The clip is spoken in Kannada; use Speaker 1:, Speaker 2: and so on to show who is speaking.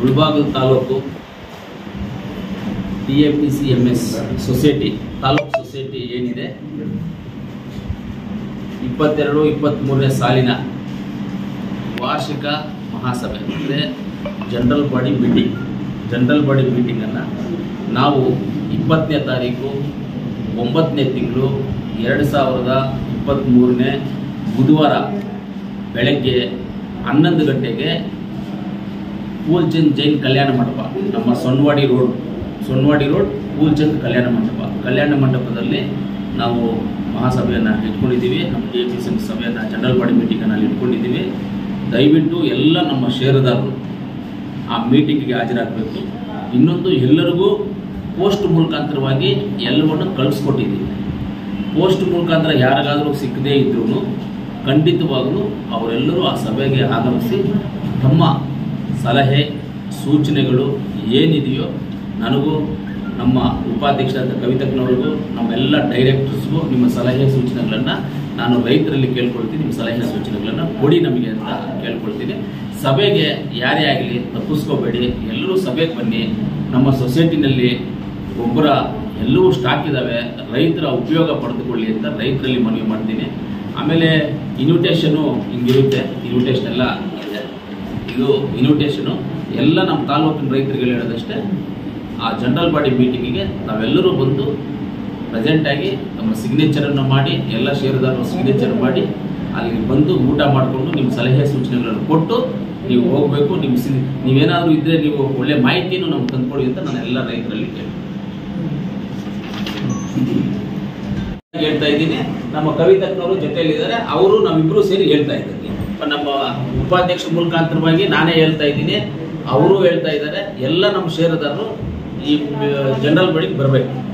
Speaker 1: ಮುಳಬಾಗಿಲು ತಾಲೂಕು T A P C M S society ತಾಲೂಕು ಸೊಸೈಟಿ ಏನಿದೆ ಇಪ್ಪತ್ತೆರಡು ಇಪ್ಪತ್ತ್ಮೂರನೇ ಸಾಲಿನ ವಾರ್ಷಿಕ ಮಹಾಸಭೆ ಅಂದರೆ general body meeting general body ಮೀಟಿಂಗನ್ನು ನಾವು ಇಪ್ಪತ್ತನೇ ತಾರೀಕು ಒಂಬತ್ತನೇ ತಿಂಗಳು ಎರಡು ಸಾವಿರದ ಇಪ್ಪತ್ತ್ಮೂರನೇ ಬುಧವಾರ ಬೆಳಗ್ಗೆ ಹನ್ನೊಂದು ಗಂಟೆಗೆ ಪೂಲ್ಚಂದ್ ಜೈನ್ ಕಲ್ಯಾಣ ಮಂಟಪ ನಮ್ಮ ಸೊನ್ವಾಡಿ ರೋಡ್ ಸೊನ್ವಾಡಿ ರೋಡ್ ಪೂಲ್ಚಂದ್ ಕಲ್ಯಾಣ ಮಂಟಪ ಕಲ್ಯಾಣ ಮಂಟಪದಲ್ಲಿ ನಾವು ಮಹಾಸಭೆಯನ್ನು ಇಟ್ಕೊಂಡಿದ್ದೀವಿ ನಮ್ಮ ಡಿ ಪಿ ಸಿ ಸಭೆಯನ್ನು ಜನರಲ್ ಬಾಡಿ ಮೀಟಿಂಗನ್ನು ಅಲ್ಲಿ ಇಟ್ಕೊಂಡಿದ್ದೀವಿ ದಯವಿಟ್ಟು ಎಲ್ಲ ನಮ್ಮ ಷೇರುದಾರರು ಆ ಮೀಟಿಂಗಿಗೆ ಹಾಜರಾಗಬೇಕು ಇನ್ನೊಂದು ಎಲ್ಲರಿಗೂ ಪೋಸ್ಟ್ ಮುಖಾಂತರವಾಗಿ ಎಲ್ಲವನ್ನು ಕಳಿಸ್ಕೊಟ್ಟಿದ್ದೀವಿ ಪೋಸ್ಟ್ ಮುಖಾಂತರ ಯಾರಿಗಾದರೂ ಸಿಕ್ಕದೇ ಇದ್ರೂ ಖಂಡಿತವಾಗಲೂ ಅವರೆಲ್ಲರೂ ಆ ಸಭೆಗೆ ಆಗಮಿಸಿ ತಮ್ಮ ಸಲಹೆ ಸೂಚನೆಗಳು ಏನಿದೆಯೋ ನನಗೂ ನಮ್ಮ ಉಪಾಧ್ಯಕ್ಷರಾದ ಕವಿತಜ್ಞವ್ರಿಗೂ ನಮ್ಮೆಲ್ಲ ಡೈರೆಕ್ಟರ್ಸ್ಗೂ ನಿಮ್ಮ ಸಲಹೆ ಸೂಚನೆಗಳನ್ನು ನಾನು ರೈತರಲ್ಲಿ ಕೇಳ್ಕೊಳ್ತೀನಿ ನಿಮ್ಮ ಸಲಹೆ ಸೂಚನೆಗಳನ್ನು ಕೊಡಿ ನಮಗೆ ಅಂತ ಕೇಳ್ಕೊಳ್ತೀನಿ ಸಭೆಗೆ ಯಾರೇ ಆಗಲಿ ತಪ್ಪಿಸ್ಕೋಬೇಡಿ ಎಲ್ಲರೂ ಸಭೆಗೆ ಬನ್ನಿ ನಮ್ಮ ಸೊಸೈಟಿನಲ್ಲಿ ಗೊಬ್ಬರ ಎಲ್ಲವೂ ಸ್ಟಾಕ್ ಇದ್ದಾವೆ ರೈತರ ಉಪಯೋಗ ಪಡೆದುಕೊಳ್ಳಿ ಅಂತ ರೈತರಲ್ಲಿ ಮನವಿ ಮಾಡ್ತೀನಿ ಆಮೇಲೆ ಇನ್ವಿಟೇಷನು ಹಿಂಗಿರುತ್ತೆ ಇನ್ವಿಟೇಷನ್ ಎಲ್ಲ ಇದೆ ಇದು ಇನ್ವಿಟೇಷನು ಎಲ್ಲ ನಮ್ಮ ತಾಲೂಕಿನ ರೈತರಿಗೆ ಹೇಳೋದಷ್ಟೇ ಆ ಜನರಲ್ ಬಾಡಿ ಮೀಟಿಂಗಿಗೆ ನಾವೆಲ್ಲರೂ ಬಂದು ಪ್ರೆಸೆಂಟಾಗಿ ನಮ್ಮ ಸಿಗ್ನೇಚರನ್ನು ಮಾಡಿ ಎಲ್ಲ ಷೇರುದಾರರು ಸಿಗ್ನೇಚರ್ ಮಾಡಿ ಅಲ್ಲಿ ಬಂದು ಊಟ ಮಾಡಿಕೊಂಡು ನಿಮ್ಮ ಸಲಹೆ ಸೂಚನೆಗಳನ್ನು ಕೊಟ್ಟು ನೀವು ಹೋಗಬೇಕು ನಿಮ್ಮ ಸಿ ನೀವೇನಾದರೂ ಇದ್ದರೆ ನೀವು ಒಳ್ಳೆ ಮಾಹಿತಿಯನ್ನು ನಮ್ಗೆ ತಂದ್ಕೊಡಿ ಅಂತ ನಾನು ಎಲ್ಲ ರೈತರಲ್ಲಿ ಕೇಳಿ ಹೇಳ್ತಾ ಇದ್ದೀನಿ ನಮ್ಮ ಕವಿತಜ್ಞರು ಜೊತೆಯಲ್ಲಿದ್ದಾರೆ ಅವರು ನಾವಿಬ್ರು ಸೇರಿ ಹೇಳ್ತಾ ಇದ್ದೀವಿ ನಮ್ಮ ಉಪಾಧ್ಯಕ್ಷ ಮುಖಾಂತರವಾಗಿ ನಾನೇ ಹೇಳ್ತಾ ಇದ್ದೀನಿ ಅವರು ಹೇಳ್ತಾ ಇದ್ದಾರೆ ಎಲ್ಲ ನಮ್ಮ ಷೇರುದಾರರು ಈ ಜನರಲ್ ಬಳಿಗೆ ಬರಬೇಕು